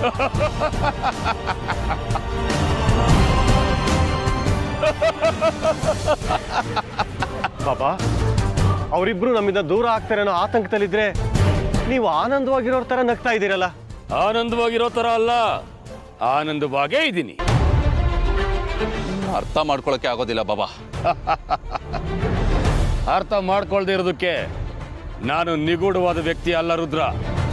ಬಾಬಾ ಅವರಿಬ್ರು ನಮ್ಮಿಂದ ದೂರ ಆಗ್ತಾರೆ ಅನ್ನೋ ಆತಂಕದಲ್ಲಿದ್ರೆ ನೀವು ಆನಂದವಾಗಿರೋರ್ ತರ ನಗ್ತಾ ಇದ್ದೀರಲ್ಲ ಆನಂದವಾಗಿರೋ ಥರ ಅಲ್ಲ ಆನಂದವಾಗೇ ಇದ್ದೀನಿ ಅರ್ಥ ಮಾಡ್ಕೊಳಕ್ಕೆ ಆಗೋದಿಲ್ಲ ಬಾಬಾ ಅರ್ಥ ಮಾಡ್ಕೊಳ್ದೇ ಇರೋದಕ್ಕೆ ನಾನು ನಿಗೂಢವಾದ ವ್ಯಕ್ತಿ ಅಲ್ಲ ರುದ್ರ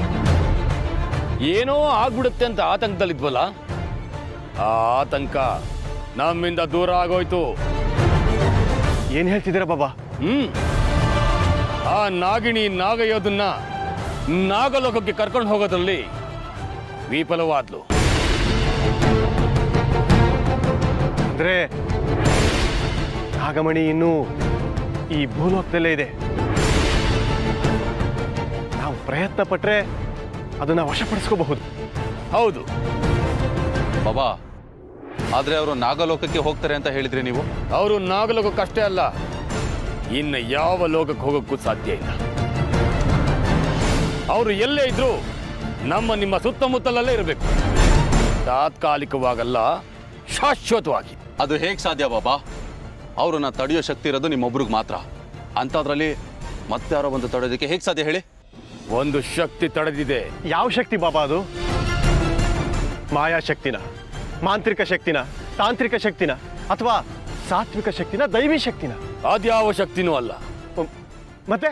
ಏನೋ ಆಗ್ಬಿಡುತ್ತೆ ಅಂತ ಆತಂಕದಲ್ಲಿದ್ವಲ್ಲ ಆ ಆತಂಕ ನಮ್ಮಿಂದ ದೂರ ಆಗೋಯ್ತು ಏನ್ ಹೇಳ್ತಿದ್ದೀರಾ ಬಾಬಾ ಹ್ಮ್ ಆ ನಾಗಿಣಿ ನಾಗಯೋಧನ್ನ ನಾಗಲೋಕಕ್ಕೆ ಕರ್ಕೊಂಡು ಹೋಗೋದ್ರಲ್ಲಿ ವಿಫಲವಾದ್ಲು ಅಂದ್ರೆ ನಾಗಮಣಿ ಇನ್ನೂ ಈ ಭೂಲೋಕದಲ್ಲೇ ಇದೆ ನಾವು ಪ್ರಯತ್ನ ಪಟ್ರೆ ಅದನ್ನ ವಶಪಡಿಸ್ಕೋಬಹುದು ಹೌದು ಬಾಬಾ ಆದ್ರೆ ಅವರು ನಾಗಲೋಕಕ್ಕೆ ಹೋಗ್ತಾರೆ ಅಂತ ಹೇಳಿದ್ರಿ ನೀವು ಅವರು ನಾಗಲೋಕಕ್ಕಷ್ಟೇ ಅಲ್ಲ ಇನ್ನು ಯಾವ ಲೋಕಕ್ಕೆ ಹೋಗೋಕ್ಕೂ ಸಾಧ್ಯ ಇಲ್ಲ ಅವರು ಎಲ್ಲೇ ಇದ್ರು ನಮ್ಮ ನಿಮ್ಮ ಸುತ್ತಮುತ್ತಲಲ್ಲೇ ಇರಬೇಕು ತಾತ್ಕಾಲಿಕವಾಗಲ್ಲ ಶಾಶ್ವತವಾಗಿ ಅದು ಹೇಗ್ ಸಾಧ್ಯ ಬಾಬಾ ಅವ್ರನ್ನ ತಡೆಯೋ ಶಕ್ತಿ ಇರೋದು ನಿಮ್ಮೊಬ್ರಿಗೆ ಮಾತ್ರ ಅಂಥದ್ರಲ್ಲಿ ಮತ್ತೆ ಯಾರೋ ಒಂದು ತಡೆಯೋದಕ್ಕೆ ಹೇಗ್ ಸಾಧ್ಯ ಹೇಳಿ ಒಂದು ಶಕ್ತಿ ತಡೆದಿದೆ ಯಾವ ಶಕ್ತಿ ಬಾಬಾ ಅದು ಮಾಯಾಶಕ್ತಿನ ಮಾಂತ್ರಿಕ ಶಕ್ತಿನ ತಾಂತ್ರಿಕ ಶಕ್ತಿನ ಅಥವಾ ಸಾತ್ವಿಕ ಶಕ್ತಿನ ದೈವಿ ಶಕ್ತಿನ ಅದ್ಯಾವ ಶಕ್ತಿನೂ ಅಲ್ಲ ಮ್, ಮತ್ತೆ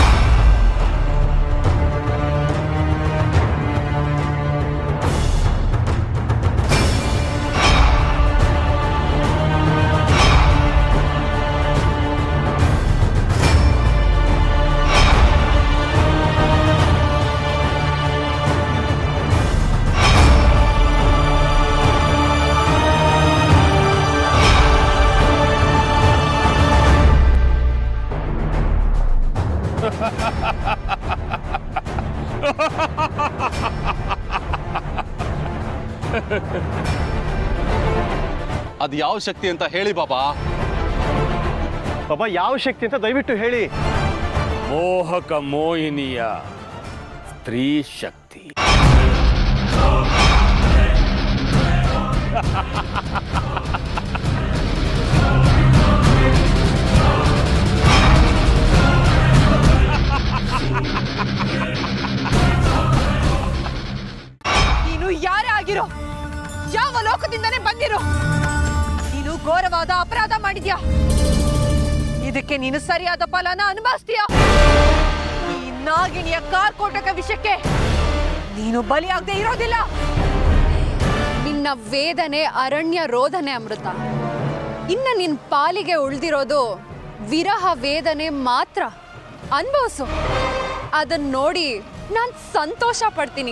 ಅದು ಯಾವ ಶಕ್ತಿ ಅಂತ ಹೇಳಿ ಬಾಬಾ ಬಾಬಾ ಯಾವ ಶಕ್ತಿ ಅಂತ ದಯವಿಟ್ಟು ಹೇಳಿ ಮೋಹಕ ಮೋಹಿನಿಯ ಸ್ತ್ರೀ ಶಕ್ತಿ ನೀನು ಯಾರೇ ಆಗಿರೋ ಯಾವ ಲೋಕದಿಂದನೇ ಬಂದಿರೋ ನೀನು ಘೋರವಾದ ಅಪರಾಧ ಮಾಡಿದ್ಯಾ ಇದಕ್ಕೆ ನೀನು ಸರಿಯಾದ ಫಲನ ಅನುಭವಿಸ್ತೀಯ ಈ ನಾಗಿಣಿಯ ಕಾರ್ಕೋಟಕ ವಿಷಯಕ್ಕೆ ನೀನು ಬಲಿಯಾಗದೆ ಇರೋದಿಲ್ಲ ನಿನ್ನ ವೇದನೆ ಅರಣ್ಯ ರೋಧನೆ ಅಮೃತ ಇನ್ನ ನಿನ್ ಪಾಲಿಗೆ ಉಳ್ದಿರೋದು ವಿರಹ ವೇದನೆ ಮಾತ್ರ ಅನ್ಭವಿಸು ಅದನ್ನ ನೋಡಿ ನಾನ್ ಸಂತೋಷ ಪಡ್ತೀನಿ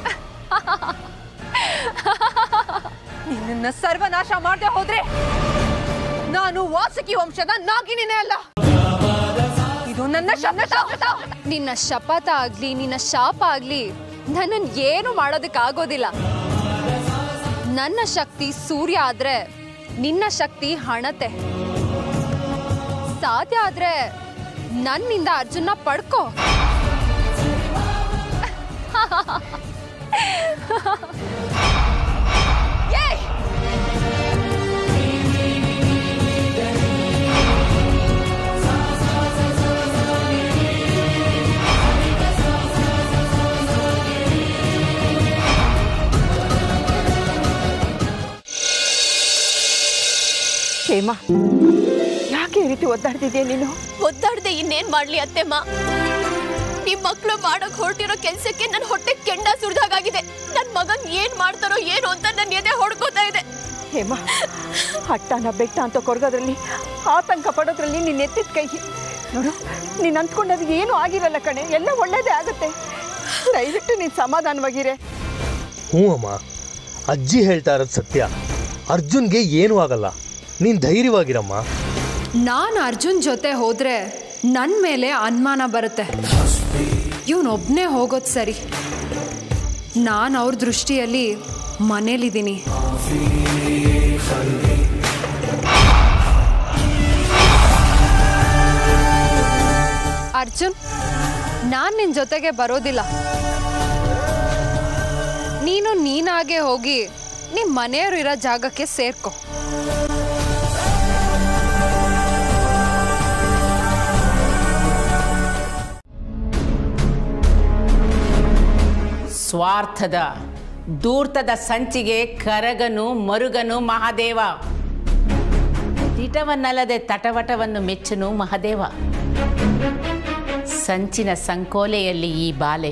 ನಿನ್ನ ಸರ್ವನಾಶ ಮಾಡದೆ ಹೋದ್ರೆ ನಾನು ವಾಸುಕಿ ವಂಶದ ನಾಗಿಣಿನೇ ಅಲ್ಲ ಇದು ನನ್ನ ಶಪಥ ನಿನ್ನ ಶಪಥ ಆಗ್ಲಿ ನಿನ್ನ ಶಾಪ ಆಗ್ಲಿ ನನ್ನನ್ ಏನು ಮಾಡೋದಕ್ಕಾಗೋದಿಲ್ಲ ನನ್ನ ಶಕ್ತಿ ಸೂರ್ಯ ಆದ್ರೆ ನಿನ್ನ ಶಕ್ತಿ ಹಣತೆ ಸಾಧ್ಯ ಆದ್ರೆ ನನ್ನಿಂದ ಅರ್ಜುನ ಪಡ್ಕೋ ಏಯ್! ಹೇಮ ಯಾಕೆ ಈ ರೀತಿ ಒದ್ದಾಡ್ತಿದ್ಯಾ ನೀನು ಒದ್ದಾಡ್ದೆ ಇನ್ನೇನ್ ಮಾಡ್ಲಿ ಅತ್ತೆಮ್ಮ ನಿಮ್ ಮಕ್ಳು ಮಾಡಕ್ ಹೊರಟಿರೋ ಕೆಲ್ಸಕ್ಕೆ ನನ್ ಹೊಟ್ಟೆ ಕೆಂಡ ಸುರಿದಾಗಿದೆ ನನ್ ಮಗನ್ ಏನ್ ಮಾಡ್ತಾರೋ ಏನು ಅಂತ ನನ್ ಎದೆ ಹೊಡ್ಕೋತಾ ಇದೆ ಹೇಮ ಹಟ್ಟನ ಬೆಟ್ಟ ಅಂತ ಕೊರಗೋದ್ರಲ್ಲಿ ಆತಂಕ ಪಡೋದ್ರಲ್ಲಿ ನೀನ್ ಎತ್ತಿದ ಕೈ ನೋಡು ನೀನ್ ಅಂದ್ಕೊಂಡದ್ ಏನು ಆಗಿರಲ್ಲ ಕಣೆ ಎಲ್ಲ ಒಳ್ಳೇದೇ ಆಗುತ್ತೆ ದಯವಿಟ್ಟು ನೀನ್ ಸಮಾಧಾನವಾಗಿರೆ ಹ್ಞೂ ಅಮ್ಮ ಅಜ್ಜಿ ಹೇಳ್ತಾ ಇರೋದು ಸತ್ಯ ಅರ್ಜುನ್ಗೆ ಏನೂ ಆಗಲ್ಲ ನೀನು ಧೈರ್ಯವಾಗಿರಮ್ಮ ನಾನು ಅರ್ಜುನ್ ಜೊತೆ ಹೋದ್ರೆ ನನ್ನ ಮೇಲೆ ಅನುಮಾನ ಬರುತ್ತೆ ಇವನೊಬ್ಬನೇ ಹೋಗೋದು ಸರಿ ನಾನು ಅವ್ರ ದೃಷ್ಟಿಯಲ್ಲಿ ಮನೇಲಿದ್ದೀನಿ ಅರ್ಜುನ್ ನಾನು ನಿನ್ನ ಜೊತೆಗೆ ಬರೋದಿಲ್ಲ ನೀನು ನೀನ ನೀನಾಗೆ ಹೋಗಿ ನಿಮ್ಮ ಮನೆಯವರು ಇರೋ ಜಾಗಕ್ಕೆ ಸೇರ್ಕೊ ಸ್ವಾರ್ಥದ ದೂರ್ತದ ಸಂಚಿಗೆ ಕರಗನು ಮರುಗನು ಮಹಾದೇವ ದಿಟವನ್ನಲ್ಲದೆ ತಟವಟವನ್ನು ಮೆಚ್ಚನು ಮಹಾದೇವ ಸಂಚಿನ ಸಂಕೋಲೆಯಲ್ಲಿ ಈ ಬಾಲೆ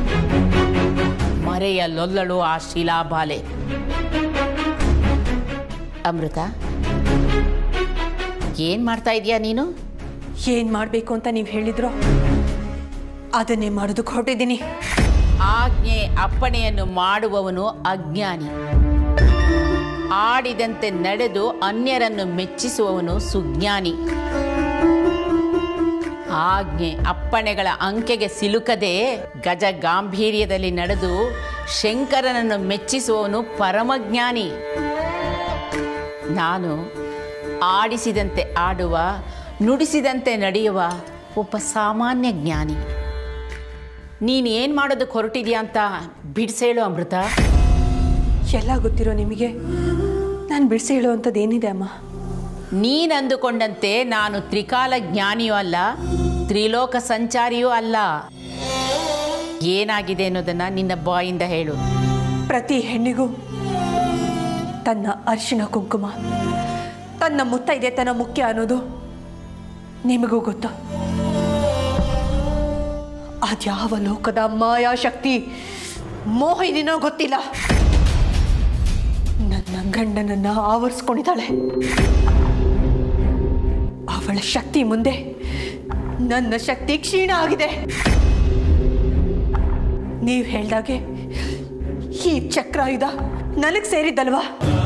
ಮರೆಯ ಲೊಲ್ಲಳು ಆ ಶಿಲಾಬಾಲೆ ಅಮೃತ ಏನ್ ಮಾಡ್ತಾ ಇದೀಯಾ ನೀನು ಏನ್ ಮಾಡ್ಬೇಕು ಅಂತ ನೀವು ಹೇಳಿದ್ರೋ ಅದನ್ನೇ ಮಾಡೋದಕ್ಕೆ ಹೊರಟಿದ್ದೀನಿ ಆಜ್ಞೆ ಅಪ್ಪಣೆಯನ್ನು ಮಾಡುವವನು ಅಜ್ಞಾನಿ ಆಡಿದಂತೆ ನಡೆದು ಅನ್ಯರನ್ನು ಮೆಚ್ಚಿಸುವವನು ಸುಜ್ಞಾನಿ ಆಜ್ಞೆ ಅಪ್ಪಣೆಗಳ ಅಂಕೆಗೆ ಸಿಲುಕದೆ ಗಜ ಗಾಂಭೀರ್ಯದಲ್ಲಿ ನಡೆದು ಶಂಕರನನ್ನು ಮೆಚ್ಚಿಸುವವನು ಪರಮಜ್ಞಾನಿ ನಾನು ಆಡಿಸಿದಂತೆ ಆಡುವ ನುಡಿಸಿದಂತೆ ನಡೆಯುವ ಒಬ್ಬ ಸಾಮಾನ್ಯ ಜ್ಞಾನಿ ನೀನು ಏನು ಮಾಡೋದಕ್ಕೆ ಹೊರಟಿದ್ಯಾ ಅಂತ ಬಿಡಿಸೇಳು ಅಮೃತ ಎಲ್ಲ ಗೊತ್ತಿರೋ ನಿಮಗೆ ನಾನು ಬಿಡಿಸಿ ಹೇಳುವಂಥದ್ದು ಏನಿದೆ ಅಮ್ಮ ನೀನು ಅಂದುಕೊಂಡಂತೆ ನಾನು ತ್ರಿಕಾಲ ಜ್ಞಾನಿಯೂ ಅಲ್ಲ ತ್ರಿಲೋಕ ಸಂಚಾರಿಯೂ ಅಲ್ಲ ಏನಾಗಿದೆ ಅನ್ನೋದನ್ನ ನಿನ್ನ ಬಾಯಿಂದ ಹೇಳು ಪ್ರತಿ ಹೆಣ್ಣಿಗೂ ತನ್ನ ಅರಿಶಿಣ ಕುಂಕುಮ ತನ್ನ ಮುತ್ತೈದೆತನ ಮುಖ್ಯ ಅನ್ನೋದು ನಿಮಗೂ ಗೊತ್ತು ಅದ್ಯಾವ ಲೋಕದ ಮಾಯಾಶಕ್ತಿ ಮೋಹಿನಿನೋ ಗೊತ್ತಿಲ್ಲ ನನ್ನ ಗಂಡನನ್ನ ಆವರಿಸ್ಕೊಂಡಿದ್ದಾಳೆ ಅವಳ ಶಕ್ತಿ ಮುಂದೆ ನನ್ನ ಶಕ್ತಿ ಕ್ಷೀಣ ಆಗಿದೆ ನೀವು ಹೇಳ್ದಾಗೆ ಈ ಚಕ್ರಾಯುಧ ನನಗೆ ಸೇರಿದ್ದಲ್ವಾ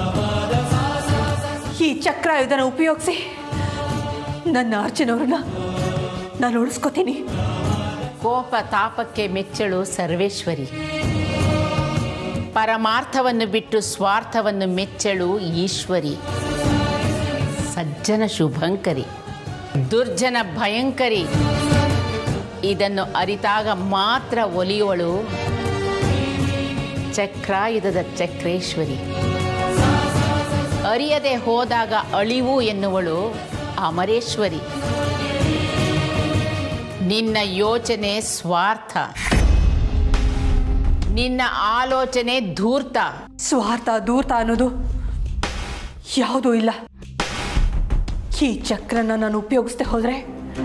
ಈ ಚಕ್ರಾಯುಧನ ಉಪಯೋಗಿಸಿ ನನ್ನ ಅರ್ಜುನವ್ರನ್ನ ನಾನು ಉಳಿಸ್ಕೋತೀನಿ ಕೋಪ ತಾಪಕ್ಕೆ ಮೆಚ್ಚಳು ಸರ್ವೇಶ್ವರಿ ಪರಮಾರ್ಥವನ್ನು ಬಿಟ್ಟು ಸ್ವಾರ್ಥವನ್ನು ಮೆಚ್ಚಳು ಈಶ್ವರಿ ಸಜ್ಜನ ಶುಭಂಕರಿ ದುರ್ಜನ ಭಯಂಕರಿ ಇದನ್ನು ಅರಿತಾಗ ಮಾತ್ರ ಒಲಿಯುವಳು ಚಕ್ರಾಯುಧದ ಚಕ್ರೇಶ್ವರಿ ಅರಿಯದೆ ಹೋದಾಗ ಅಳಿವು ಎನ್ನುವಳು ಅಮರೇಶ್ವರಿ ನಿನ್ನ ಯೋಚನೆ ಸ್ವಾರ್ಥ ನಿನ್ನ ಆಲೋಚನೆ ಧೂರ್ತ ಸ್ವಾರ್ಥ ದೂರ್ತ ಅನ್ನೋದು ಯಾವುದೂ ಇಲ್ಲ ಈ ಚಕ್ರನ ನಾನು ಉಪಯೋಗಿಸ್ದೆ ಹೋದ್ರೆ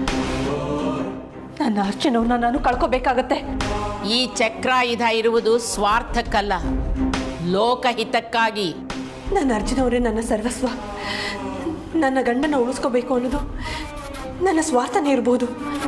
ನನ್ನ ಅರ್ಚನವ್ರನ್ನ ನಾನು ಕಳ್ಕೋಬೇಕಾಗತ್ತೆ ಈ ಚಕ್ರಾಯುಧ ಇರುವುದು ಸ್ವಾರ್ಥಕ್ಕಲ್ಲ ಲೋಕಹಿತಕ್ಕಾಗಿ ನನ್ನ ಅರ್ಜುನವರೇ ನನ್ನ ಸರ್ವಸ್ವ ನನ್ನ ಗಂಡನ ಉಳಿಸ್ಕೋಬೇಕು ಅನ್ನೋದು ನನ್ನ ಸ್ವಾರ್ಥನೇ ಇರ್ಬೋದು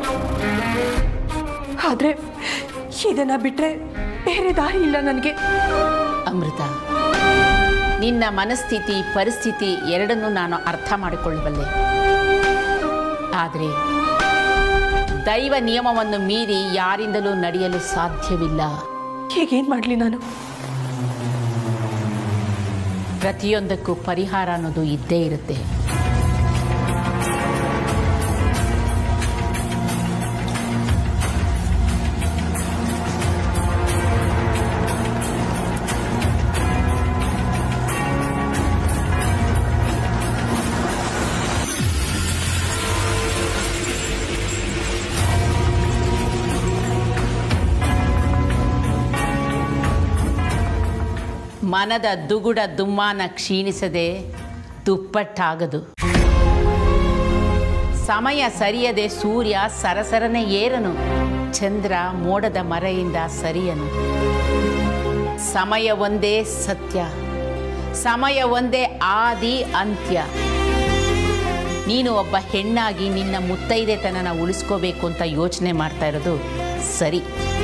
ಆದರೆ ಇದನ್ನ ಬಿಟ್ರೆ ಬೇರೆ ದಾರಿ ಇಲ್ಲ ನನಗೆ ಅಮೃತ ನಿನ್ನ ಮನಸ್ಥಿತಿ ಪರಿಸ್ಥಿತಿ ಎರಡನ್ನೂ ನಾನು ಅರ್ಥ ಮಾಡಿಕೊಳ್ಳಬಲ್ಲೆ ಆದರೆ ದೈವ ನಿಯಮವನ್ನು ಮೀರಿ ಯಾರಿಂದಲೂ ನಡೆಯಲು ಸಾಧ್ಯವಿಲ್ಲ ಹೀಗೇನು ಮಾಡಲಿ ನಾನು ಪ್ರತಿಯೊಂದಕ್ಕೂ ಪರಿಹಾರ ಅನ್ನೋದು ಇದ್ದೇ ಇರುತ್ತೆ ಮನದ ದುಗುಡ ದುಮ್ಮಾನ ಕ್ಷೀಣಿಸದೆ ದುಪ್ಪಟ್ಟಾಗದು ಸಮಯ ಸರಿಯದೆ ಸೂರ್ಯ ಸರಸರನೆ ಏರನು ಚಂದ್ರ ಮೋಡದ ಮರೆಯಿಂದ ಸರಿಯನು ಸಮಯ ಒಂದೇ ಸತ್ಯ ಸಮಯ ಒಂದೇ ಆದಿ ಅಂತ್ಯ ನೀನು ಒಬ್ಬ ಹೆಣ್ಣಾಗಿ ನಿನ್ನ ಮುತ್ತೈದೆತನನ ಉಳಿಸ್ಕೋಬೇಕು ಅಂತ ಯೋಚನೆ ಮಾಡ್ತಾ ಇರೋದು ಸರಿ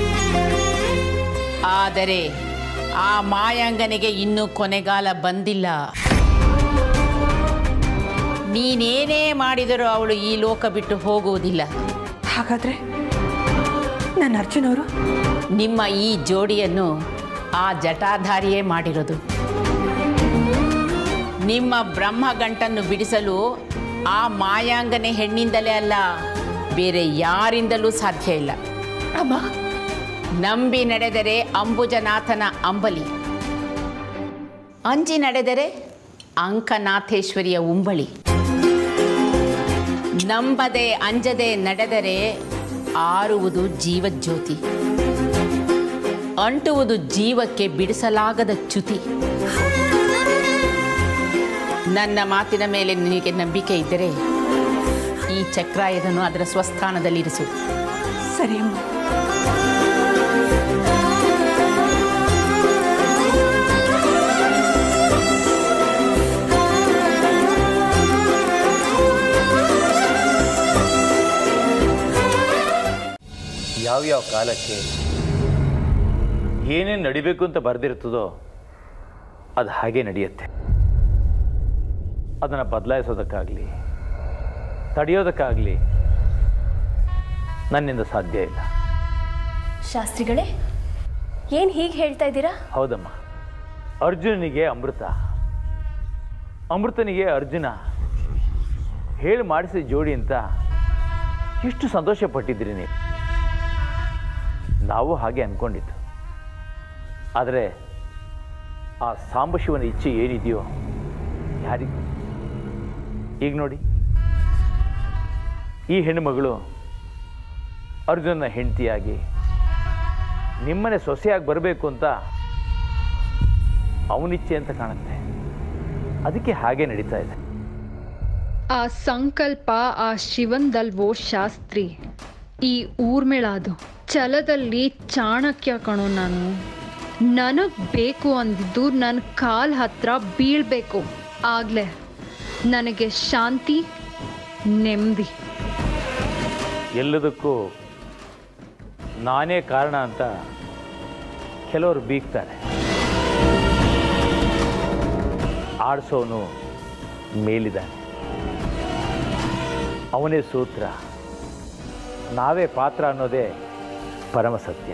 ಆದರೆ ಆ ಮಾಯಾಂಗನಿಗೆ ಇನ್ನೂ ಕೊನೆಗಾಲ ಬಂದಿಲ್ಲ ನೀನೇನೇ ಮಾಡಿದರೂ ಅವಳು ಈ ಲೋಕ ಬಿಟ್ಟು ಹೋಗುವುದಿಲ್ಲ ಹಾಗಾದ್ರೆ ನನ್ನ ಅರ್ಜುನವರು ನಿಮ್ಮ ಈ ಜೋಡಿಯನ್ನು ಆ ಜಟಾಧಾರಿಯೇ ಮಾಡಿರೋದು ನಿಮ್ಮ ಬ್ರಹ್ಮಗಂಟನ್ನು ಬಿಡಿಸಲು ಆ ಮಾಯಾಂಗನೆ ಹೆಣ್ಣಿಂದಲೇ ಅಲ್ಲ ಬೇರೆ ಯಾರಿಂದಲೂ ಸಾಧ್ಯ ಇಲ್ಲ ಅಮ್ಮ ನಂಬಿ ನಡೆದರೆ ಅಂಬುಜನಾಥನ ಅಂಬಲಿ ಅಂಜಿ ನಡೆದರೆ ಅಂಕನಾಥೇಶ್ವರಿಯ ಉಂಬಳಿ ನಂಬದೆ ಅಂಜದೆ ನಡೆದರೆ ಆರುವುದು ಜೀವಜ್ಯೋತಿ ಅಂಟುವುದು ಜೀವಕ್ಕೆ ಬಿಡಿಸಲಾಗದ ಚ್ಯುತಿ ನನ್ನ ಮಾತಿನ ಮೇಲೆ ನಿನಗೆ ನಂಬಿಕೆ ಇದ್ದರೆ ಈ ಚಕ್ರಾಯದನ್ನು ಅದರ ಸ್ವಸ್ಥಾನದಲ್ಲಿರಿಸು ಸರಿ ಅಮ್ಮ ಯಾವ್ಯಾವ ಕಾಲಕ್ಕೆ ಏನೇನು ನಡಿಬೇಕು ಅಂತ ಬರೆದಿರ್ತದೋ ಅದು ಹಾಗೆ ನಡೆಯುತ್ತೆ ಅದನ್ನು ಬದಲಾಯಿಸೋದಕ್ಕಾಗಲಿ ತಡೆಯೋದಕ್ಕಾಗಲಿ ನನ್ನಿಂದ ಸಾಧ್ಯ ಇಲ್ಲ ಶಾಸ್ತ್ರಿಗಳೇ ಏನು ಹೀಗೆ ಹೇಳ್ತಾ ಇದ್ದೀರಾ ಹೌದಮ್ಮ ಅರ್ಜುನನಿಗೆ ಅಮೃತ ಅಮೃತನಿಗೆ ಅರ್ಜುನ ಹೇಳಿ ಮಾಡಿಸಿ ಜೋಡಿ ಅಂತ ಎಷ್ಟು ಸಂತೋಷ ಪಟ್ಟಿದ್ರಿ ನೀವು ನಾವು ಹಾಗೆ ಅಂದ್ಕೊಂಡಿದ್ದು ಆದರೆ ಆ ಸಾಂಬಶಿವನ ಇಚ್ಛೆ ಏನಿದೆಯೋ ಯಾರಿಗೂ ಈಗ ನೋಡಿ ಈ ಹೆಣ್ಣುಮಗಳು ಅರ್ಜುನನ ಹೆಂಡತಿಯಾಗಿ ನಿಮ್ಮನೆ ಸೊಸೆಯಾಗಿ ಬರಬೇಕು ಅಂತ ಅವನಿಚ್ಛೆ ಅಂತ ಕಾಣುತ್ತೆ ಅದಕ್ಕೆ ಹಾಗೆ ನಡೀತಾ ಇದೆ ಆ ಸಂಕಲ್ಪ ಆ ಶಿವಂದಲ್ವೋ ಶಾಸ್ತ್ರಿ ಈ ಊರ್ಮಿಳಾದು ಛಲದಲ್ಲಿ ಚಾಣಕ್ಯ ಕಣೋ ನಾನು ನನಗ್ ಬೇಕು ಅಂದಿದ್ದು ನನ್ನ ಕಾಲ್ ಹತ್ರ ಬೀಳ್ಬೇಕು ಆಗ್ಲೇ ನನಗೆ ಶಾಂತಿ ನೆಮ್ಮದಿ ಎಲ್ಲದಕ್ಕೂ ನಾನೇ ಕಾರಣ ಅಂತ ಕೆಲವರು ಬೀಗ್ತಾರೆ ಆಡಿಸೋನು ಮೇಲಿದ್ದಾನೆ ಅವನೇ ಸೂತ್ರ ನಾವೇ ಪಾತ್ರ ಅನ್ನೋದೇ ಪರಮ ಸತ್ಯ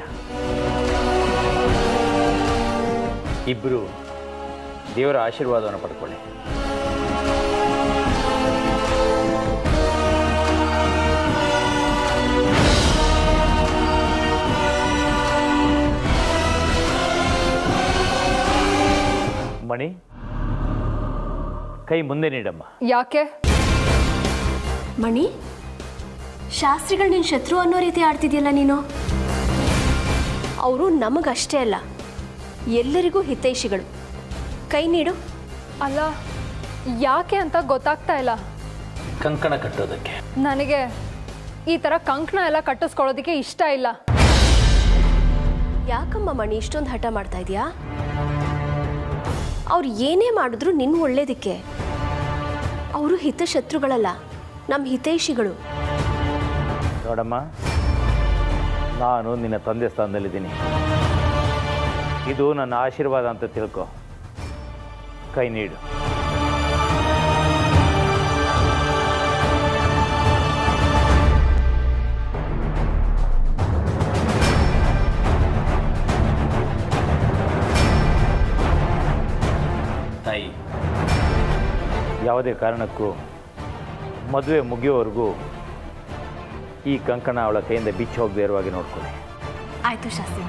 ಇಬ್ಬರು ದೇವರ ಆಶೀರ್ವಾದವನ್ನು ಪಡ್ಕೊಳ್ಳಿ ಮಣಿ ಕೈ ಮುಂದೆ ನೀಡಮ್ಮ ಯಾಕೆ ಮಣಿ ಶಾಸ್ತ್ರಿಗಳು ನಿನ್ನ ಶತ್ರು ಅನ್ನೋ ರೀತಿ ಆಡ್ತಿದ್ಯಲ್ಲ ನೀನು ಅವರು ನಮಗಷ್ಟೇ ಅಲ್ಲ ಎಲ್ಲರಿಗೂ ಹಿತೈಷಿಗಳು ಕೈ ನೀಡು ಅಲ್ಲ ಯಾಕೆ ಅಂತ ಗೊತ್ತಾಗ್ತಾ ಇಲ್ಲ ಕಂಕಣ ಕಟ್ಟೋದಕ್ಕೆ ನನಗೆ ಈ ಥರ ಕಂಕಣ ಎಲ್ಲ ಕಟ್ಟಿಸ್ಕೊಳ್ಳೋದಕ್ಕೆ ಇಷ್ಟ ಇಲ್ಲ ಯಾಕಮ್ಮ ಮಣಿ ಇಷ್ಟೊಂದು ಹಠ ಮಾಡ್ತಾ ಇದೀಯಾ ಅವ್ರು ಏನೇ ಮಾಡಿದ್ರು ನಿನ್ನ ಒಳ್ಳೇದಕ್ಕೆ ಅವರು ಹಿತಶತ್ರುಗಳಲ್ಲ ನಮ್ಮ ಹಿತೈಷಿಗಳು ನೋಡಮ್ಮ ನಾನು ನಿನ್ನ ತಂದೆ ಸ್ಥಾನದಲ್ಲಿದ್ದೀನಿ ಇದು ನನ್ನ ಆಶೀರ್ವಾದ ಅಂತ ತಿಳ್ಕೊ ಕೈ ನೀಡು ತಾಯಿ ಯಾವುದೇ ಕಾರಣಕ್ಕೂ ಮದುವೆ ಮುಗಿಯೋವರೆಗೂ ಈ ಕಂಕಣ ಅವಳ ಕೈಯಿಂದ ಬಿಚ್ಚಿ ಹೋಗದೆ ಇರುವಾಗೆ ನೋಡ್ಕೊಳ್ಳಿ ಆಯ್ತು ಶಾಸ್ತ್ರಿ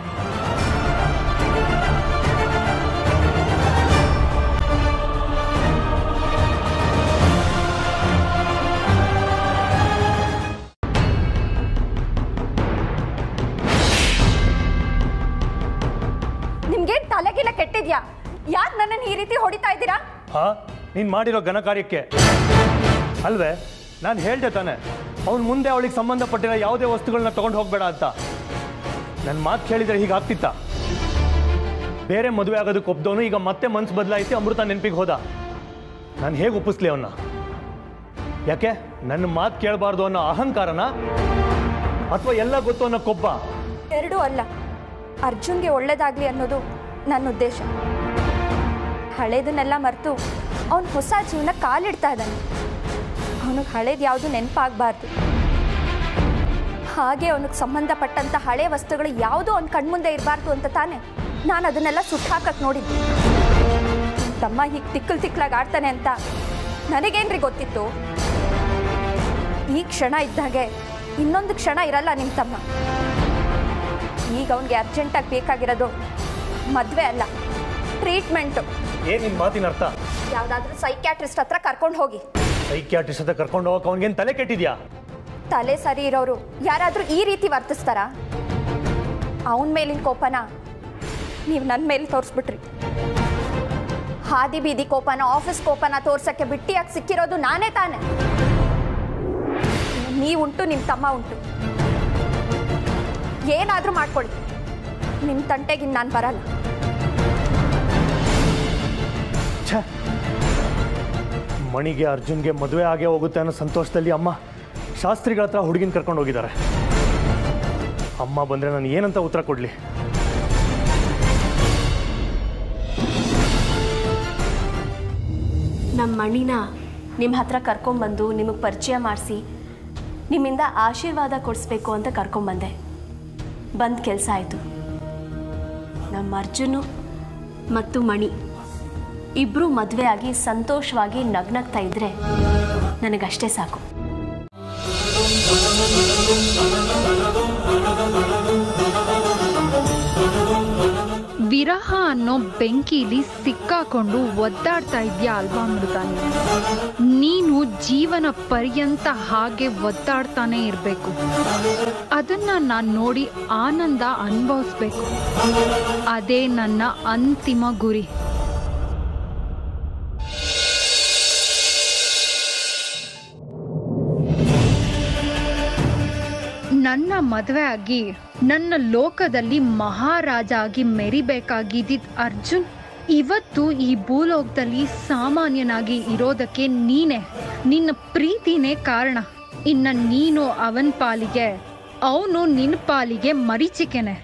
ನಿಮ್ಗೆ ತಲೆಗಿಲ್ಲ ಕೆಟ್ಟಿದ್ಯಾ ಯಾಕೆ ನನ್ನನ್ನು ಈ ರೀತಿ ಹೊಡಿತಾ ಇದ್ದೀರಾ ಹಾ ನೀನು ಮಾಡಿರೋ ಘನ ಕಾರ್ಯಕ್ಕೆ ಅಲ್ವೇ ನಾನು ಹೇಳ್ದೆ ತಾನೆ ಅವ್ನು ಮುಂದೆ ಅವಳಿಗೆ ಸಂಬಂಧಪಟ್ಟಿರೋ ಯಾವುದೇ ವಸ್ತುಗಳನ್ನ ತಗೊಂಡು ಹೋಗಬೇಡ ಅಂತ ನನ್ನ ಮಾತು ಕೇಳಿದ್ರೆ ಹೀಗೆ ಆಗ್ತಿತ್ತ ಬೇರೆ ಮದುವೆ ಆಗೋದಕ್ಕೆ ಒಪ್ದವನು ಈಗ ಮತ್ತೆ ಮನ್ಸು ಬದಲಾಯಿಸಿ ಅಮೃತ ನೆನಪಿಗೆ ಹೋದ ನಾನು ಹೇಗೆ ಒಪ್ಪಿಸ್ಲಿ ಅವನ್ನ ಯಾಕೆ ನನ್ನ ಮಾತು ಕೇಳಬಾರ್ದು ಅನ್ನೋ ಅಹಂಕಾರನ ಅಥವಾ ಎಲ್ಲ ಗೊತ್ತು ಅನ್ನೋ ಕೊಬ್ಬ ಎರಡೂ ಅಲ್ಲ ಅರ್ಜುನ್ಗೆ ಒಳ್ಳೇದಾಗ್ಲಿ ಅನ್ನೋದು ನನ್ನ ಉದ್ದೇಶ ಹಳೇದನ್ನೆಲ್ಲ ಮರೆತು ಅವನು ಹೊಸ ಜೀವನ ಕಾಲಿಡ್ತಾ ಇದ್ದಾನೆ ಅವನಿಗೆ ಹಳೇದು ಯಾವುದು ನೆನಪಾಗಬಾರ್ದು ಹಾಗೆ ಅವನಿಗೆ ಸಂಬಂಧಪಟ್ಟಂಥ ಹಳೆ ವಸ್ತುಗಳು ಯಾವುದೂ ಅವ್ನ ಕಣ್ಮುಂದೆ ಇರಬಾರ್ದು ಅಂತ ತಾನೆ ನಾನು ಅದನ್ನೆಲ್ಲ ಸುಟ್ಟು ಹಾಕಕ್ಕೆ ನೋಡಿದ್ದೆ ತಮ್ಮ ಹೀಗೆ ತಿಕ್ಕಲ್ ತಿಕ್ಕಲಾಗಿ ಆಡ್ತಾನೆ ಅಂತ ನನಗೇನ್ರಿ ಗೊತ್ತಿತ್ತು ಈ ಕ್ಷಣ ಇದ್ದಾಗೆ ಇನ್ನೊಂದು ಕ್ಷಣ ಇರಲ್ಲ ನಿಮ್ಮ ತಮ್ಮ ಈಗ ಅವನಿಗೆ ಅರ್ಜೆಂಟಾಗಿ ಬೇಕಾಗಿರೋದು ಮದುವೆ ಅಲ್ಲ ಟ್ರೀಟ್ಮೆಂಟು ಏನ್ ನಿನ್ ಮಾತಿನ ಅರ್ಥ ಯಾವ್ದಾದ್ರೂ ಸೈಕ್ಯಾಟ್ರಿಸ್ಟ್ ಹತ್ರ ಕರ್ಕೊಂಡು ಹೋಗಿ ಸೈಕ್ಯಾಟ್ರಿಸ್ಟ್ ಹತ್ರ ಕರ್ಕೊಂಡು ಹೋಗಕ್ಕೆ ಅವನಿಗೇನು ತಲೆ ಕೆಟ್ಟಿದ್ಯಾ ತಲೆ ಸರಿ ಇರೋರು ಯಾರಾದ್ರೂ ಈ ರೀತಿ ವರ್ತಿಸ್ತಾರ ಅವನ ಮೇಲಿನ ಕೋಪನ ನೀವು ನನ್ನ ಮೇಲೆ ತೋರಿಸ್ಬಿಟ್ರಿ ಹಾದಿ ಬೀದಿ ಕೋಪನ ಆಫೀಸ್ ಕೋಪನ ತೋರ್ಸಕ್ಕೆ ಬಿಟ್ಟಿಯಾಗಿ ಸಿಕ್ಕಿರೋದು ನಾನೇ ತಾನೆ ನೀವುಂಟು ನಿಮ್ಮ ತಮ್ಮ ಉಂಟು ಏನಾದರೂ ಮಾಡ್ಕೊಳ್ಳಿ ನಿಮ್ಮ ತಂಟೆಗಿನ್ ನಾನು ಬರಲ್ಲ ಛೇ ಮಣಿಗೆ ಅರ್ಜುನ್ಗೆ ಮದುವೆ ಆಗೇ ಹೋಗುತ್ತೆ ಅನ್ನೋ ಸಂತೋಷದಲ್ಲಿ ಅಮ್ಮ ಶಾಸ್ತ್ರಿಗಳ ಹತ್ರ ಹುಡುಗಿನ ಕರ್ಕೊಂಡು ಹೋಗಿದ್ದಾರೆ ಅಮ್ಮ ಬಂದರೆ ನಾನು ಏನಂತ ಉತ್ತರ ಕೊಡಲಿ ನಮ್ಮ ಮಣಿನ ನಿಮ್ಮ ಹತ್ರ ಕರ್ಕೊಂಬಂದು ನಿಮಗೆ ಪರಿಚಯ ಮಾಡಿಸಿ ನಿಮ್ಮಿಂದ ಆಶೀರ್ವಾದ ಕೊಡಿಸ್ಬೇಕು ಅಂತ ಕರ್ಕೊಂಬಂದೆ ಬಂದ ಕೆಲಸ ಆಯಿತು ನಮ್ಮ ಅರ್ಜುನು ಮತ್ತು ಮಣಿ ಇಬ್ಬರು ಮದುವೆ ಆಗಿ ಸಂತೋಷವಾಗಿ ನಗ್ನಗ್ತಾ ಇದ್ರೆ ನನಗಷ್ಟೇ ಸಾಕು ವಿರಹ ಅನ್ನೋ ಬೆಂಕಿಲಿ ಸಿಕ್ಕಾಕೊಂಡು ಒದ್ದಾಡ್ತಾ ಇದ್ಯಾ ಅಲ್ವಾ ಮೃತ ನೀನು ನೀನು ಜೀವನ ಪರ್ಯಂತ ಹಾಗೆ ಒದ್ದಾಡ್ತಾನೆ ಇರಬೇಕು ಅದನ್ನ ನಾನು ನೋಡಿ ಆನಂದ ಅನುಭವಿಸ್ಬೇಕು ಅದೇ ನನ್ನ ಅಂತಿಮ ಗುರಿ ನನ್ನ ಮದುವೆ ಆಗಿ ನನ್ನ ಲೋಕದಲ್ಲಿ ಮಹಾರಾಜ ಆಗಿ ಮೆರಿಬೇಕಾಗಿದ್ದಿದ್ ಅರ್ಜುನ್ ಇವತ್ತು ಈ ಭೂಲೋಕದಲ್ಲಿ ಸಾಮಾನ್ಯನಾಗಿ ಇರೋದಕ್ಕೆ ನೀನೇ ನಿನ್ನ ಪ್ರೀತಿನೇ ಕಾರಣ ಇನ್ನ ನೀನು ಅವನ ಪಾಲಿಗೆ ಅವನು ನಿನ್ನ ಪಾಲಿಗೆ ಮರೀಚಿಕೆನೆ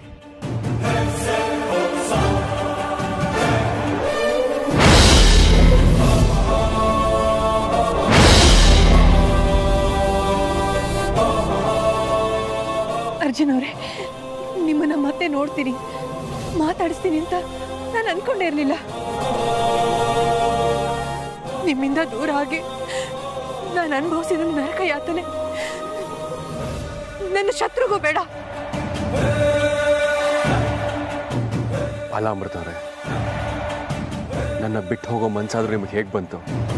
ಅರ್ಜುನ್ ಅವರೇ ನಿಮ್ಮನ್ನ ಮತ್ತೆ ನೋಡ್ತೀನಿ ಮಾತಾಡಿಸ್ತೀನಿ ಅಂತ ನಾನು ಅನ್ಕೊಂಡೇ ಇರಲಿಲ್ಲ ನಿಮ್ಮಿಂದ ದೂರ ಆಗಿ ನಾನು ಅನುಭವಿಸಿದ ನರಕ ಯಾತನೆ ನನ್ನ ಶತ್ರುಗೂ ಬೇಡ ಅಲ್ಲ ಅಮೃತವ್ರೆ ನನ್ನ ಬಿಟ್ಟು ಹೋಗೋ ಮನ್ಸಾದ್ರೂ ನಿಮ್ಗೆ ಹೇಗೆ ಬಂತು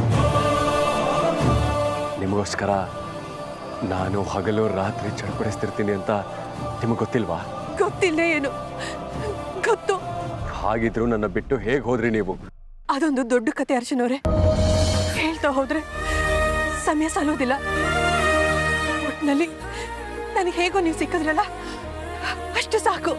ನಿಮಗೋಸ್ಕರ ನಾನು ಹಗಲು ರಾತ್ರಿ ಚಡ್ಪಡಿಸ್ತಿರ್ತೀನಿ ಅಂತ ನಿಮಗೆ ಗೊತ್ತಿಲ್ವಾ ಗೊತ್ತಿಲ್ಲೇ ಏನು ಗೊತ್ತು ಹಾಗಿದ್ರು ನನ್ನ ಬಿಟ್ಟು ಹೇಗೆ ಹೋದ್ರಿ ನೀವು ಅದೊಂದು ದೊಡ್ಡ ಕತೆ ಅರ್ಜುನ್ ಅವರೇ ಹೇಳ್ತಾ ಹೋದ್ರೆ ಸಮಯ ಸಾಲೋದಿಲ್ಲ ಒಟ್ಟಿನಲ್ಲಿ ನನಗೆ ಹೇಗೋ ನೀವು ಸಿಕ್ಕಿದ್ರಲ್ಲ ಅಷ್ಟು ಸಾಕು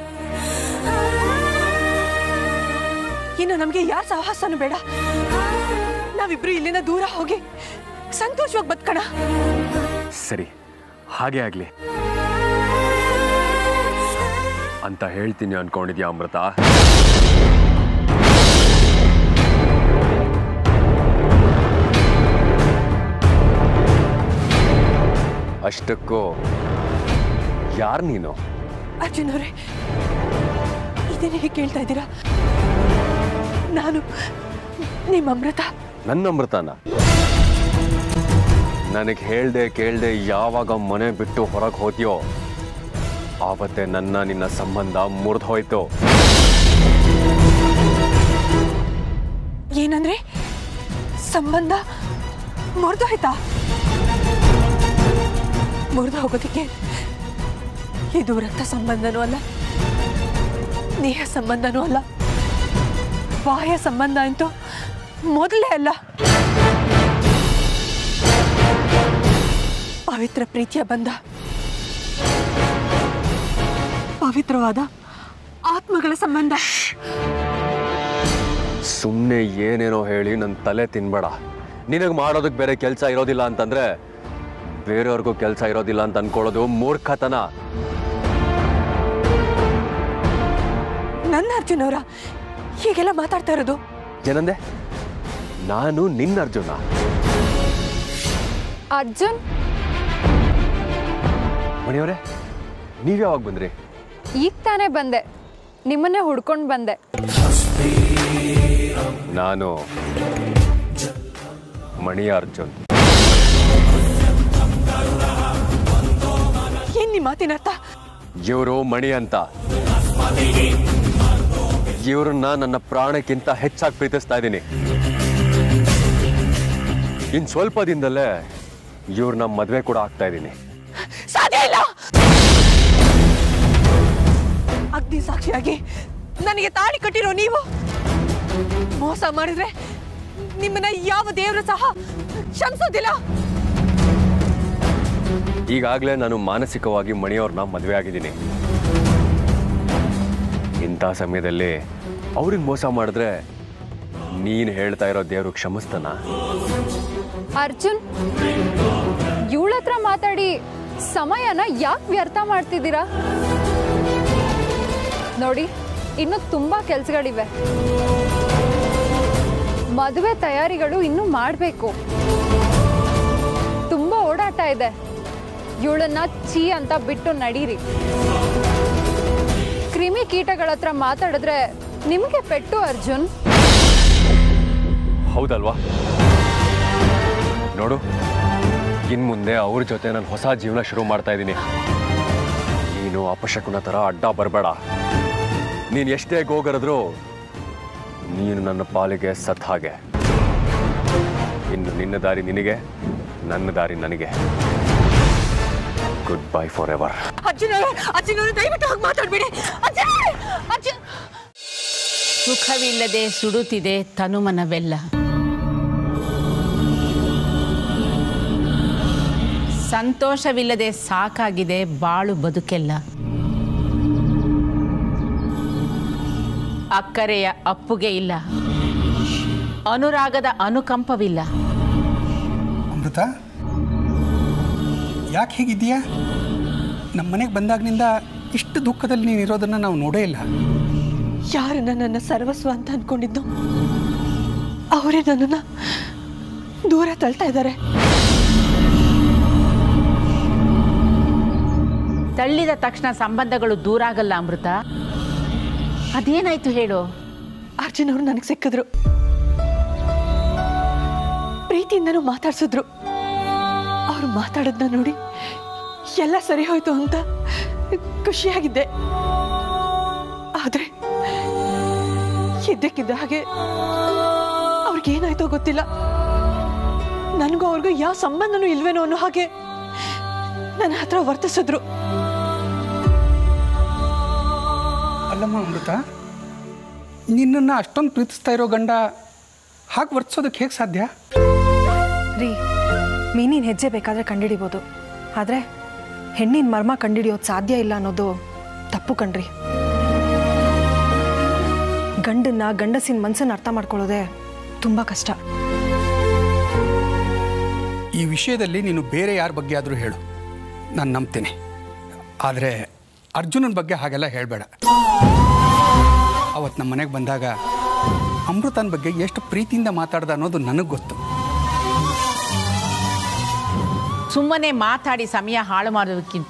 ಇನ್ನು ನಮಗೆ ಯಾರ ಸಾಹಸನೂ ಬೇಡ ನಾವಿಬ್ರು ಇಲ್ಲಿಂದ ದೂರ ಹೋಗಿ ಸಂತೋಷವಾಗಿ ಬದುಕೋಣ ಸರಿ ಹಾಗೆ ಆಗ್ಲಿ ಅಂತ ಹೇಳ್ತೀನಿ ಅನ್ಕೊಂಡಿದ್ಯಾ ಅಮೃತ ಅಷ್ಟಕ್ಕೂ ಯಾರು ನೀನು ಅರ್ಜುನ್ ಅವರೇ ಇದೇನೇ ಹೀಗೆ ಕೇಳ್ತಾ ಇದ್ದೀರಾ ನಾನು ನಿಮ್ಮ ಅಮೃತ ನನ್ನ ಅಮೃತನ ನನಗೆ ಹೇಳ್ದೆ ಕೇಳ್ದೆ ಯಾವಾಗ ಮನೆ ಬಿಟ್ಟು ಹೊರಗೆ ಹೋದ್ಯೋ ಆವತ್ತೇ ನನ್ನ ನಿನ್ನ ಸಂಬಂಧ ಮುರಿದು ಹೋಯ್ತು ಏನಂದ್ರೆ ಸಂಬಂಧ ಮುರಿದು ಹೋಯ್ತಾ ಮುರಿದು ಹೋಗೋದಕ್ಕೆ ಇದು ರಕ್ತ ಸಂಬಂಧನೂ ಅಲ್ಲ ಸ್ನೇಹ ಸಂಬಂಧನೂ ಅಲ್ಲ ಬಾಹ್ಯ ಸಂಬಂಧ ಅಂತೂ ಮೊದಲೇ ಅಲ್ಲ ಪವಿತ್ರ ಪ್ರೀತಿಯ ಬಂಧ ಪವಿತ್ರವಾದ ಆತ್ಮಗಳ ಸಂಬಂಧ ಸುಮ್ಮನೆ ಏನೇನೋ ಹೇಳಿ ನನ್ನ ತಲೆ ತಿನ್ಬೇಡ ನಿನಗೆ ಮಾಡೋದಕ್ಕೆ ಬೇರೆ ಕೆಲಸ ಇರೋದಿಲ್ಲ ಅಂತಂದ್ರೆ ಬೇರೆಯವ್ರಿಗೂ ಕೆಲಸ ಇರೋದಿಲ್ಲ ಅಂತ ಅನ್ಕೊಳ್ಳೋದು ಮೂರ್ಖತನ ನನ್ನ ಅರ್ಜುನ್ ಅವರ ಹೀಗೆಲ್ಲ ಮಾತಾಡ್ತಾ ಇರೋದು ಏನಂದೆ ನಾನು ನಿನ್ನ ಅರ್ಜುನ ಅರ್ಜುನ್ ಮಣಿಯವರೇ ನೀವು ಯಾವಾಗ ಬಂದ್ರಿ ಈಗ ತಾನೇ ಬಂದೆ ನಿಮ್ಮನ್ನೇ ಹುಡ್ಕೊಂಡು ಬಂದೆ ನಾನು ಮಣಿ ಅರ್ಜುನ್ ಏನ್ ನಿಮ್ಮ ಮಾತಿನ ಅರ್ಥ ಇವರು ಮಣಿ ಅಂತ ಇವ್ರನ್ನ ನನ್ನ ಪ್ರಾಣಕ್ಕಿಂತ ಹೆಚ್ಚಾಗಿ ಪ್ರೀತಿಸ್ತಾ ಇದ್ದೀನಿ ಇನ್ ಸ್ವಲ್ಪ ದಿನದಲ್ಲೇ ಇವ್ರನ್ನ ಮದುವೆ ಕೂಡ ಆಗ್ತಾ ಇದ್ದೀನಿ ಸಾಧ್ಯ ಇಲ್ಲ ಅಗ್ನಿ ಸಾಕ್ಷಿಯಾಗಿ ನನಗೆ ತಾಳಿ ಕಟ್ಟಿರೋ ನೀವು ಮೋಸ ಮಾಡಿದ್ರೆ ನಿಮ್ಮನ್ನ ಯಾವ ದೇವರು ಸಹ ಕ್ಷಮಿಸೋದಿಲ್ಲ ಈಗಾಗಲೇ ನಾನು ಮಾನಸಿಕವಾಗಿ ಮಣಿಯವ್ರನ್ನ ಮದುವೆ ಆಗಿದ್ದೀನಿ ಇಂಥ ಸಮಯದಲ್ಲಿ ಅವ್ರಿಗೆ ಮೋಸ ಮಾಡಿದ್ರೆ ನೀನು ಹೇಳ್ತಾ ಇರೋ ದೇವರು ಕ್ಷಮಿಸ್ತಾನ ಅರ್ಜುನ್ ಇವಳ ಹತ್ರ ಮಾತಾಡಿ ಸಮಯನ ಯಾಕೆ ವ್ಯರ್ಥ ಮಾಡ್ತಿದ್ದೀರಾ ನೋಡಿ ಇನ್ನು ತುಂಬಾ ಕೆಲ್ಸಗಳಿವೆ ಮದುವೆ ತಯಾರಿಗಳು ಇನ್ನೂ ಮಾಡಬೇಕು ತುಂಬಾ ಓಡಾಟ ಇದೆ ಇವಳನ್ನ ಚೀ ಅಂತ ಬಿಟ್ಟು ನಡೀರಿ ಕ್ರಿಮಿ ಕೀಟಗಳ ಹತ್ರ ಮಾತಾಡಿದ್ರೆ ನಿಮಗೆ ಪೆಟ್ಟು ಅರ್ಜುನ್ ಹೌದಲ್ವಾ ನೋಡು ಇನ್ ಮುಂದೆ ಅವ್ರ ಜೊತೆ ನಾನು ಹೊಸ ಜೀವನ ಶುರು ಮಾಡ್ತಾ ಇದ್ದೀನಿ ನೀನು ಅಪಶಕುನ ಥರ ಅಡ್ಡ ಬರಬೇಡ ನೀನು ಎಷ್ಟೇ ಗೋಗರದ್ರು ನೀನು ನನ್ನ ಪಾಲಿಗೆ ಸತ್ ಹಾಗೆ ಇನ್ನು ನಿನ್ನ ದಾರಿ ನಿನಗೆ ನನ್ನ ದಾರಿ ನನಗೆ ಗುಡ್ ಬೈ ಫಾರ್ ಎವರ್ ಅಜ್ಜಿನವರು ಅಜ್ಜಿನವರು ದಯವಿಟ್ಟು ಹೋಗಿ ಮಾತಾಡ್ಬೇಡಿ ಅಜ್ಜಿ ಅಜ್ಜಿ ಸುಖವಿಲ್ಲದೆ ಸುಡುತ್ತಿದೆ ತನುಮನವೆಲ್ಲ ಸಂತೋಷವಿಲ್ಲದೆ ಸಾಕಾಗಿದೆ ಬಾಳು ಬದುಕೆಲ್ಲ ಅಕ್ಕರೆಯ ಅಪ್ಪುಗೆ ಇಲ್ಲ ಅನುರಾಗದ ಅನುಕಂಪವಿಲ್ಲ ಅಮೃತ ಯಾಕೆ ಹೀಗಿದೆಯಾ ನಮ್ಮ ಮನೆಗೆ ಬಂದಾಗಿನಿಂದ ಇಷ್ಟು ದುಃಖದಲ್ಲಿ ನೀನು ಇರೋದನ್ನು ನಾವು ನೋಡೇ ಇಲ್ಲ ಯಾರನ್ನ ನನ್ನ ಸರ್ವಸ್ವ ಅಂತ ಅನ್ಕೊಂಡಿದ್ದು ಅವರೇ ನನ್ನನ್ನ ದೂರ ತಳ್ತಾ ಇದ್ದಾರೆ ತಳ್ಳಿದ ತಕ್ಷಣ ಸಂಬಂಧಗಳು ದೂರ ಆಗಲ್ಲ ಅಮೃತ ಅದೇನಾಯ್ತು ಹೇಳು ಅರ್ಜುನ್ ಅವರು ನನಗೆ ಸಿಕ್ಕಿದ್ರು ಪ್ರೀತಿಯಿಂದನೂ ಮಾತಾಡ್ಸಿದ್ರು ಅವ್ರು ಮಾತಾಡೋದನ್ನ ನೋಡಿ ಎಲ್ಲ ಸರಿ ಹೋಯ್ತು ಅಂತ ಖುಷಿಯಾಗಿದ್ದೆ ಆದ್ರೆ ಇದ್ದಕ್ಕಿದ್ದ ಹಾಗೆ ಅವ್ರಿಗೇನಾಯ್ತೋ ಗೊತ್ತಿಲ್ಲ ನನಗೂ ಅವ್ರಿಗೂ ಯಾವ ಸಂಬಂಧನೂ ಇಲ್ವೇನೋ ಅನ್ನೋ ಹಾಗೆ ನನ್ನ ಹತ್ರ ವರ್ತಿಸಿದ್ರು ಅಲ್ಲಮ್ಮ ಅಮೃತ ನಿನ್ನನ್ನು ಅಷ್ಟೊಂದು ಪ್ರೀತಿಸ್ತಾ ಇರೋ ಗಂಡ ಹಾಗೆ ವರ್ತಿಸೋದಕ್ಕೆ ಹೇಗೆ ಸಾಧ್ಯ ರೀ ಮೀನಿನ ಹೆಜ್ಜೆ ಬೇಕಾದರೆ ಕಂಡಿಡಿಬೋದು ಆದರೆ ಹೆಣ್ಣಿನ ಮರ್ಮ ಕಂಡಿಡಿಯೋದು ಸಾಧ್ಯ ಇಲ್ಲ ಅನ್ನೋದು ತಪ್ಪು ಕಣ್ರಿ ಗಂಡನ್ನ ಗಂಡಸಿನ ಮನ್ಸನ್ನ ಅರ್ಥ ಮಾಡ್ಕೊಳ್ಳೋದೇ ತುಂಬ ಕಷ್ಟ ಈ ವಿಷಯದಲ್ಲಿ ನೀನು ಬೇರೆ ಯಾರ ಬಗ್ಗೆ ಆದರೂ ಹೇಳು ನಾನು ನಂಬ್ತೀನಿ ಆದರೆ ಅರ್ಜುನನ ಬಗ್ಗೆ ಹಾಗೆಲ್ಲ ಹೇಳಬೇಡ ಅವತ್ತು ನಮ್ಮ ಮನೆಗೆ ಬಂದಾಗ ಅಮೃತನ ಬಗ್ಗೆ ಎಷ್ಟು ಪ್ರೀತಿಯಿಂದ ಮಾತಾಡ್ದ ಅನ್ನೋದು ನನಗೆ ಗೊತ್ತು ಸುಮ್ಮನೆ ಮಾತಾಡಿ ಸಮಯ ಹಾಳು ಮಾಡೋದಕ್ಕಿಂತ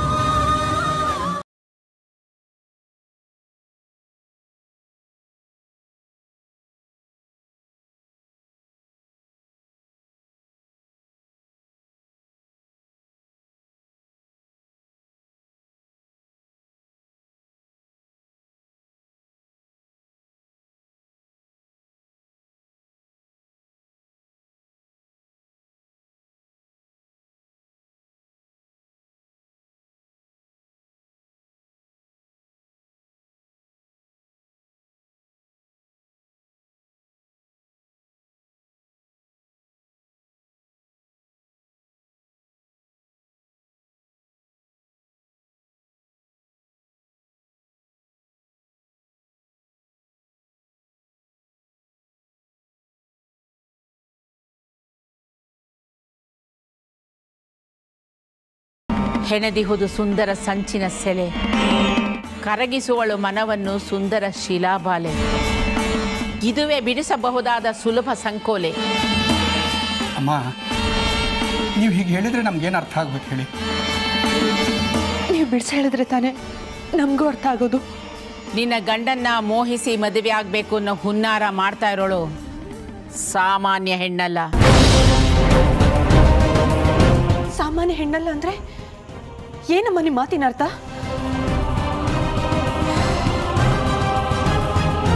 ಹೆಣೆದಿಹುದು ಸುಂದರ ಸಂಚಿನ ಸೆಲೆ ಕರಗಿಸುವಳು ಮನವನ್ನು ಸುಂದರ ಶಿಲಾಬಾಲೆ ಇದುವೇ ಬಿಡಿಸಬಹುದಾದ ಸುಲಭ ಸಂಕೋಲೆ ಅಮ್ಮ ನೀವು ಹೀಗೆ ಹೇಳಿದರೆ ನಮಗೇನು ಅರ್ಥ ಆಗ್ಬೇಕು ಹೇಳಿ ನೀವು ಬಿಡಿಸಿ ಹೇಳಿದ್ರೆ ತಾನೇ ನಮಗೂ ಅರ್ಥ ಆಗೋದು ನಿನ್ನ ಗಂಡನ್ನ ಮೋಹಿಸಿ ಮದುವೆ ಆಗಬೇಕು ಅನ್ನೋ ಹುನ್ನಾರ ಮಾಡ್ತಾ ಇರೋಳು ಸಾಮಾನ್ಯ ಹೆಣ್ಣಲ್ಲ ಸಾಮಾನ್ಯ ಹೆಣ್ಣಲ್ಲ ಅಂದ್ರೆ ಏನಮ್ಮ ನಿಮ್ಮ ಮಾತಿನ ಅರ್ಥ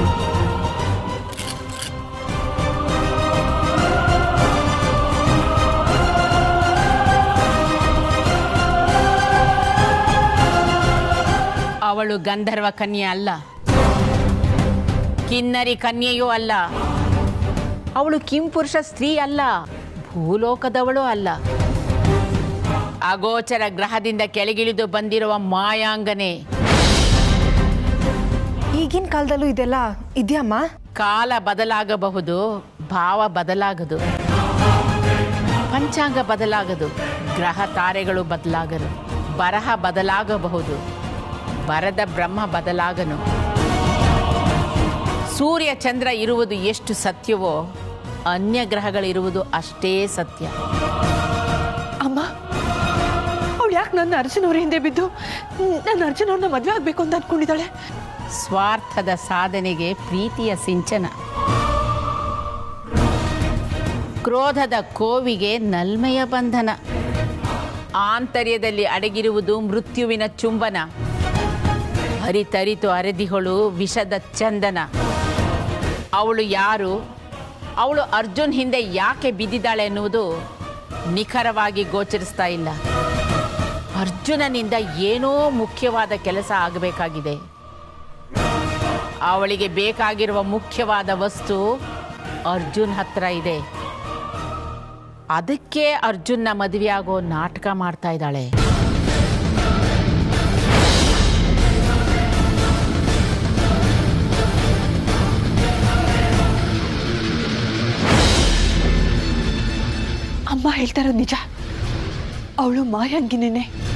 ಅವಳು ಗಂಧರ್ವ ಕನ್ಯೆ ಅಲ್ಲ ಕಿನ್ನರಿ ಕನ್ಯೆಯೂ ಅಲ್ಲ ಅವಳು ಕಿಂಪುರುಷ ಸ್ತ್ರೀ ಅಲ್ಲ ಭೂಲೋಕದವಳು ಅಲ್ಲ ಅಗೋಚರ ಗ್ರಹದಿಂದ ಕೆಳಗಿಳಿದು ಬಂದಿರುವ ಮಾಯಾಂಗನೆ ಈಗಿನ ಕಾಲದಲ್ಲೂ ಇದೆಲ್ಲ ಇದೆಯಮ್ಮ ಕಾಲ ಬದಲಾಗಬಹುದು ಭಾವ ಬದಲಾಗದು ಪಂಚಾಂಗ ಬದಲಾಗದು ಗ್ರಹ ತಾರೆಗಳು ಬದಲಾಗಲು ಬರಹ ಬದಲಾಗಬಹುದು ಬರದ ಬ್ರಹ್ಮ ಬದಲಾಗನು ಸೂರ್ಯ ಚಂದ್ರ ಇರುವುದು ಎಷ್ಟು ಸತ್ಯವೋ ಅನ್ಯ ಗ್ರಹಗಳಿರುವುದು ಅಷ್ಟೇ ಸತ್ಯ ಅಮ್ಮ ಅವಳು ಯಾಕೆ ನನ್ನ ಅರ್ಜುನ್ ಅವ್ರ ಹಿಂದೆ ಬಿದ್ದು ನನ್ನ ಅರ್ಜುನ್ ಅವ್ರನ್ನ ಮದುವೆ ಆಗಬೇಕು ಅಂತ ಅಂದ್ಕೊಂಡಿದ್ದಾಳೆ ಸ್ವಾರ್ಥದ ಸಾಧನೆಗೆ ಪ್ರೀತಿಯ ಸಿಂಚನ ಕ್ರೋಧದ ಕೋವಿಗೆ ನಲ್ಮೆಯ ಬಂಧನ ಆಂತರ್ಯದಲ್ಲಿ ಅಡಗಿರುವುದು ಮೃತ್ಯುವಿನ ಚುಂಬನ ಹರಿತರಿತು ಅರೆದಿಹಳು ವಿಷದ ಚಂದನ ಅವಳು ಯಾರು ಅವಳು ಅರ್ಜುನ್ ಹಿಂದೆ ಯಾಕೆ ಬಿದ್ದಿದ್ದಾಳೆ ಎನ್ನುವುದು ನಿಖರವಾಗಿ ಗೋಚರಿಸ್ತಾ ಇಲ್ಲ ಅರ್ಜುನನಿಂದ ಏನೋ ಮುಖ್ಯವಾದ ಕೆಲಸ ಆಗಬೇಕಾಗಿದೆ ಅವಳಿಗೆ ಬೇಕಾಗಿರುವ ಮುಖ್ಯವಾದ ವಸ್ತು ಅರ್ಜುನ್ ಹತ್ರ ಇದೆ ಅದಕ್ಕೆ ಅರ್ಜುನ್ನ ಮದುವೆಯಾಗೋ ನಾಟಕ ಮಾಡ್ತಾ ಇದ್ದಾಳೆ ಅಮ್ಮ ಹೇಳ್ತಾ ಇರೋದು ನಿಜ ಅವಳು ಮಾಯಾಂಗಿನೇನೆ